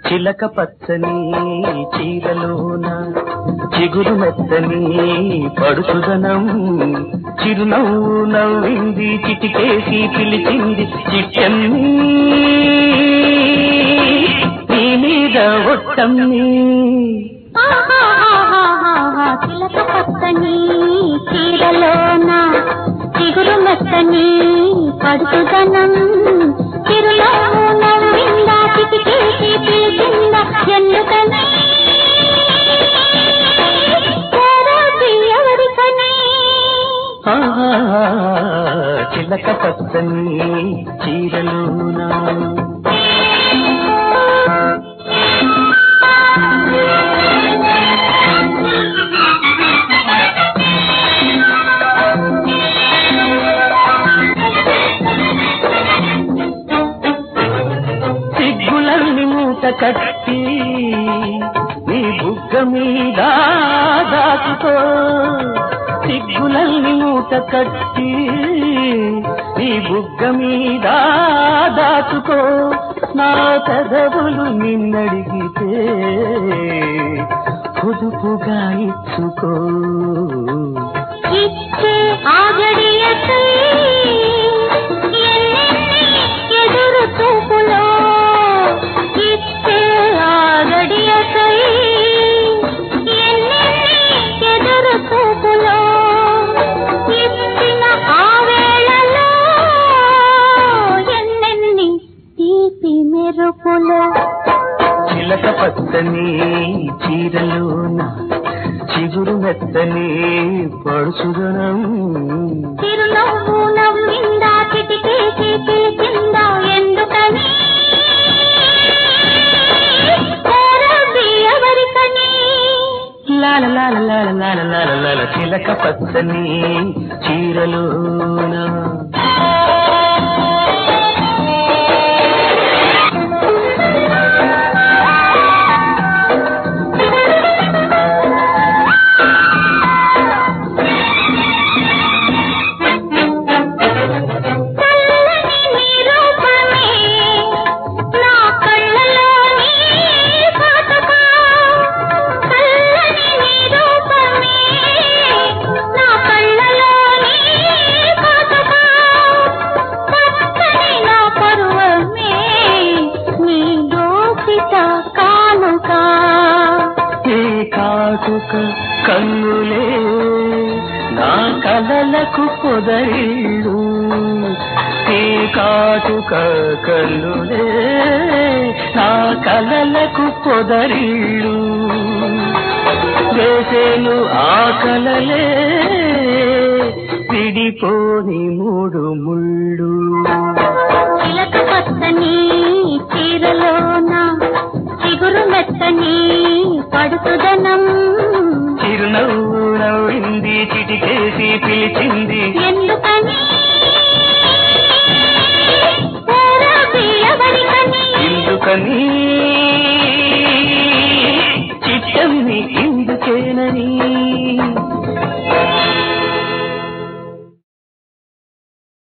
చిలక పచ్చని చీరలోన చిగురు మెత్తని పడుచుదనం చిరునవ్వు నవ్వింది చిటికేసి పిలిచింది చిట్టమ్మి నీ మీద ఒట్టమ్మి ఆహాహాహాహాహా, చిలక పచ్చని చీరలోన చిగురు మెత్తని పడుతుదనం చిరునవ్వు నవ్విందా చిటికేసి పిలిచిందా ఎందుకని కోరాది ఎవరికని ఆహా, చిలక పచ్చని చీరలోనా సిగ్గులన్నీ మూట కట్టి నీ బుగ్గ మీద దాచుకో సిగ్గులన్నీ మూట కట్టి నీ బుగ్గ మీద దాచుకో నా పెదవులు నిన్నడిగితే పొదుపుగా ఇచ్చుకో ఇచ్చే ఆగడియకై ఎన్నెన్ని ఎదురు చూపులో ఇచ్చే ఆగడియకై ఎన్నెన్ని ఎదురు చూపులో ఇచ్చిన ఆ వేళలో ఎన్నెన్ని తీపి మెరుపులో చిలక పచ్చని చీరలోన చిగురు మెత్తని పడుచుదనం చిరునవ్వు నవ్విందా చిటికేసి పిలిచిందా ఎందుకని కోరది ఎవరికని లాల లాల లాల లాల లాల లాల చిలక పచ్చని చీరలోన చల్లని నీ రూపమే నా కళ్ళలోని కాటుక చల్లని నీ రూపమే నా కళ్ళలోని కాటుక పచ్చని నా పరువమే నీ దోసిత కానుక ఈ కాటుక కన్నులే నా కలలకు పొదరిల్లు ఈ కాటుక కన్నులే నా కలలకు పొదరిల్లు వేసేను ఆ కలలే విడిపోని మూడు ముళ్ళు చిలక పచ్చని చీరలోన చిగురు మెత్తని పడుతుదనం చిరునవ్వు నవ్వింది చిటికేసి పిలిచింది ఎందుకని కోరది ఎవరికని ఎందుకని